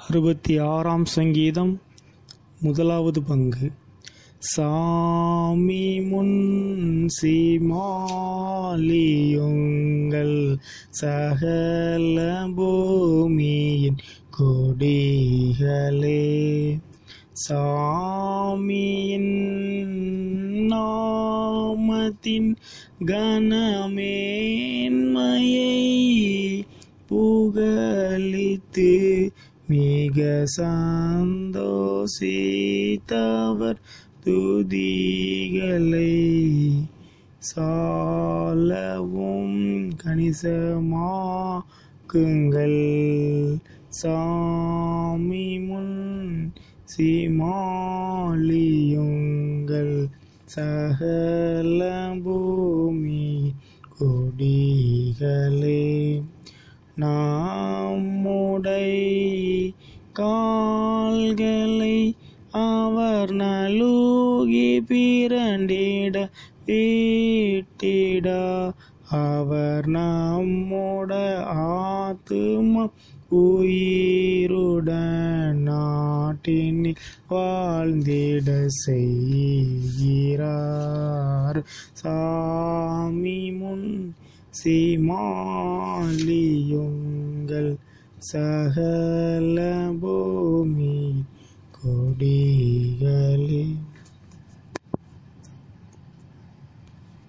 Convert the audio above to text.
அறுபத்தி ஆறாம் சங்கீதம் முதலாவது பங்கு சாமி முன் சீமாலியுங்கள் சகல பூமியின் கொடிகளே சாமியின் நாமத்தின் கனமேன்மையை புகழித்து மிக சந்தோஷித்தவர் துதிகளை சாலவும் கணிசமாக்குங்கள் சாமி முன் சீமாலியுங்கள் சகல பூமி கொடிகளே நம்முடை கால்களை அவர் நலுகி பிறண்டிட வீட்டிட அவர் நம்முட ஆத்தும உயிருடன் நாட்டினில் வாழ்ந்திட செய்கிறார் சாமி முன் சீமாலியுங்கள் சகல பூமி கொடிகளே